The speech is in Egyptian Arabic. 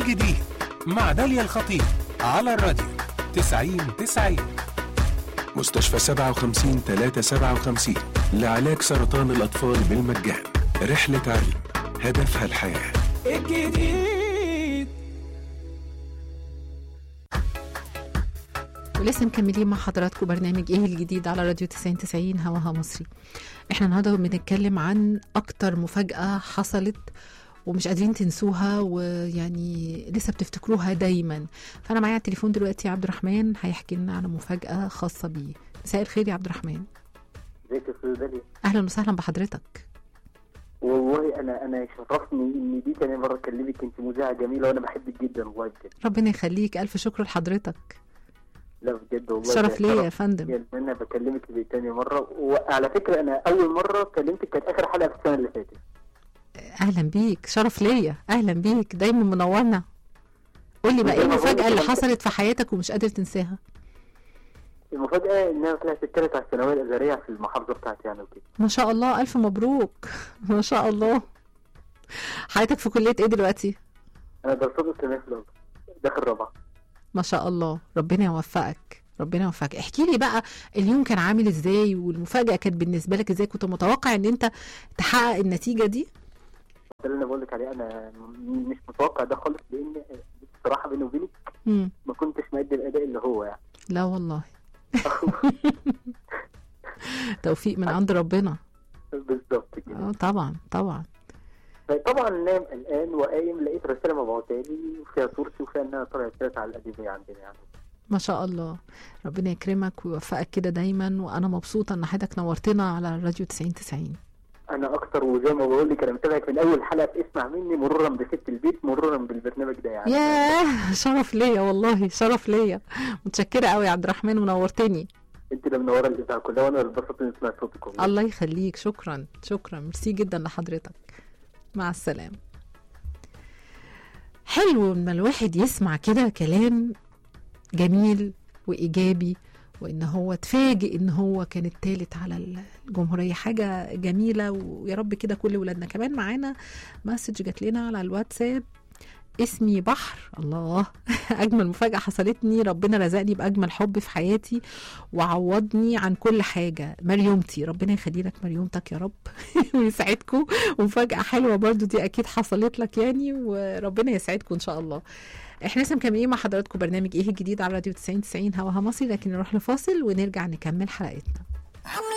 الجديد مع داليا الخطيب على الراديو 90 90 مستشفى 57 357 لعلاج سرطان الأطفال بالمجان رحلة علم هدفها الحياة الجديد ولسه مكملين مع حضراتكم برنامج ايه الجديد على راديو 90 90 هواها مصري احنا النهارده بنتكلم عن اكتر مفاجأة حصلت ومش قادرين تنسوها ويعني لسه بتفتكروها دايما فانا معايا على التليفون دلوقتي عبد الرحمن هيحكي لنا على مفاجأة خاصة بيه مساء الخير يا عبد الرحمن ازيك يا استاذ داليا اهلا وسهلا بحضرتك والله انا انا شرفني ان دي تاني مره اكلمك انت مذيعه جميله وانا بحبك جدا والله بجد ربنا يخليك الف شكر لحضرتك لا بجد والله شرف ده ليا يا فندم يعني انا بكلمك دي تاني مره وعلى فكره انا اول مره كلمتك كانت اخر حلقه في السنه اللي فاتت اهلا بيك شرف ليا اهلا بيك دايما منورنا قول لي بقى ايه زي ما المفاجأة بقولك اللي كده. حصلت في حياتك ومش قادر تنساها المفاجاه ان انا طلعت الثالث على الثانويه الازهريه في المحافظه بتاعتي يعني وكده ما شاء الله ألف مبروك ما شاء الله حياتك في كلية إيه دلوقتي؟ انا دراسات اسلاميه في الازهر داخل رابعه ما شاء الله ربنا يوفقك ربنا يوفقك احكي لي بقى اليوم كان عامل ازاي والمفاجأة كانت بالنسبة لك ازاي كنت متوقع ان انت تحقق النتيجة دي ده اللي انا بقول لك عليه انا م- مش متوقع ده خالص لان بصراحه بيني وبينك مم. ما كنتش مادي الاداء اللي هو يعني لا والله توفيق من عند ربنا بالظبط كده اه طبعا طبعا طبعا نام الان وقايم لقيت رساله مبعوثه لي وفيها صورتي وفيها انها طلعت ثلاثه على الادبيه عندنا يعني ما شاء الله ربنا يكرمك ويوفقك كده دايما وانا مبسوطة ان حضرتك نورتنا على الراديو 90 90 انا اكتر وزي ما بقول لك انا متابعك من اول حلقه اسمع مني مرورا بست البيت مرورا بالبرنامج ده يعني ياه شرف ليا والله شرف ليا متشكرة قوي يا عبد الرحمن ونورتني انت اللي منوره الاذاعه كلها وانا اللي اتبسطت اني سمعت صوتك والله. الله يخليك شكرا شكرا ميرسي جدا لحضرتك مع السلامة حلو لما الواحد يسمع كده كلام جميل وإيجابي وإن هو اتفاجئ إن هو كان التالت على الجمهورية حاجة جميلة ويا رب كده كل ولادنا كمان معانا مسج جات لنا على الواتساب اسمي بحر الله اجمل مفاجاه حصلتني ربنا رزقني باجمل حب في حياتي وعوضني عن كل حاجه مريومتي ربنا يخلي لك مريومتك يا رب ويسعدكم ومفاجاه حلوه برضو دي اكيد حصلت لك يعني وربنا يسعدكم ان شاء الله احنا لسه مكملين مع حضراتكم برنامج ايه الجديد على راديو 90 90 هواها مصري لكن نروح لفاصل ونرجع نكمل حلقتنا